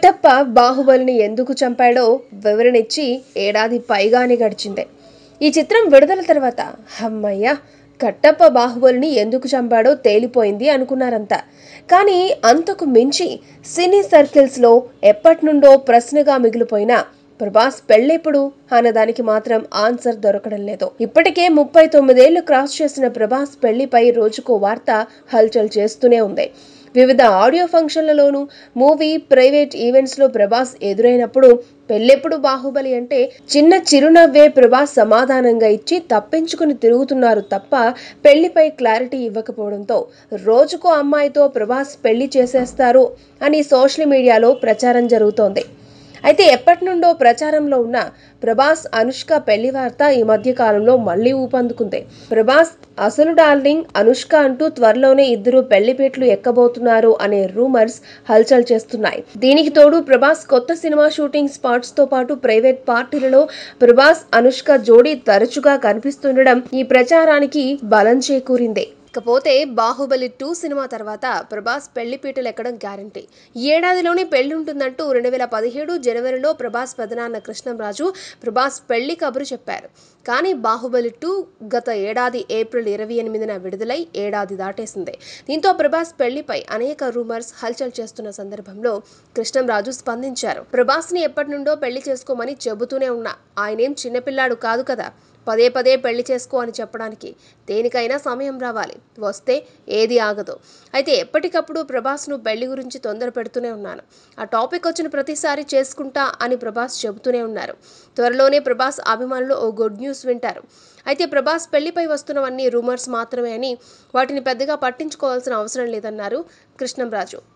కట్టప్ప బాహుబలిని ఎందుకు చంపాడో వివరణిచ్చి ఏడాది పైగానే గడిచింది ఈ చిత్రం విడుదల తర్వాత అమ్మయ్య కట్టప్ప బాహుబలిని ఎందుకు చంపాడో తేలిపోయింది అనుకున్నారంతా కానీ అంతకు మించి సినీ సర్కిల్స్లో ఎప్పటి నుండో ప్రశ్నగా మిగిలిపోయిన ప్రభాస్ పెళ్ళెప్పుడు అన్నదానికి మాత్రం ఆన్సర్ దొరకడం లేదు ఇప్పటికే ముప్పై తొమ్మిదేళ్లు క్రాస్ చేసిన ప్రభాస్ పెళ్లిపై రోజుకో వార్త హల్చల్ చేస్తూనే ఉంది వివిధ ఆడియో ఫంక్షన్లలోనూ మూవీ ప్రైవేట్ ఈవెంట్స్లో ప్రభాస్ ఎదురైనప్పుడు పెళ్ళెప్పుడు బాహుబలి అంటే చిన్న చిరునవ్వే ప్రభాస్ సమాధానంగా ఇచ్చి తప్పించుకుని తిరుగుతున్నారు తప్ప పెళ్లిపై క్లారిటీ ఇవ్వకపోవడంతో రోజుకో అమ్మాయితో ప్రభాస్ పెళ్లి చేసేస్తారు అని సోషల్ మీడియాలో ప్రచారం జరుగుతోంది అయితే ఎప్పటి నుండో ప్రచారంలో ఉన్న ప్రభాస్ అనుష్క పెళ్లి వార్త ఈ మధ్య కాలంలో మళ్లీ ఊపందుకుంది ప్రభాస్ అసలు డార్లింగ్ అనుష్క అంటూ త్వరలోనే ఇద్దరు పెళ్లిపేట్లు ఎక్కబోతున్నారు అనే రూమర్స్ హల్చల్ చేస్తున్నాయి దీనికి తోడు ప్రభాస్ కొత్త సినిమా షూటింగ్ స్పాట్స్ తో పాటు ప్రైవేట్ పార్టీలలో ప్రభాస్ అనుష్క జోడీ తరచుగా కనిపిస్తుండడం ఈ ప్రచారానికి బలం చేకూరింది ఇకపోతే బాహుబలి టూ సినిమా తర్వాత ప్రభాస్ పెళ్లి పీటలు ఎక్కడం గ్యారంటీ ఈ ఏడాదిలోనే పెళ్లి ఉంటుందంటూ రెండు వేల పదిహేడు జనవరిలో ప్రభాస్ పెదనాన్న కృష్ణంరాజు ప్రభాస్ పెళ్లి కబురు చెప్పారు కానీ బాహుబలి టూ గత ఏడాది ఏప్రిల్ ఇరవై ఎనిమిదిన విడుదలై ఏడాది దాటేసింది దీంతో ప్రభాస్ పెళ్లిపై అనేక రూమర్స్ హల్చల్ చేస్తున్న సందర్భంలో కృష్ణంరాజు స్పందించారు ప్రభాస్ని ఎప్పటి నుండో పెళ్లి చేసుకోమని చెబుతూనే ఉన్నా ఆయనేం చిన్నపిల్లాడు కాదు కదా పదే పదే పెళ్లి చేసుకో అని చెప్పడానికి దేనికైనా సమయం రావాలి వస్తే ఏది ఆగదు అయితే ఎప్పటికప్పుడు ప్రభాస్ను పెళ్లి గురించి తొందర పెడుతూనే ఉన్నాను ఆ టాపిక్ వచ్చిన ప్రతిసారి చేసుకుంటా అని ప్రభాస్ చెబుతూనే ఉన్నారు త్వరలోనే ప్రభాస్ అభిమానులు ఓ గుడ్ న్యూస్ వింటారు అయితే ప్రభాస్ పెళ్లిపై వస్తున్నవన్నీ రూమర్స్ మాత్రమే అని వాటిని పెద్దగా పట్టించుకోవాల్సిన అవసరం లేదన్నారు కృష్ణంరాజు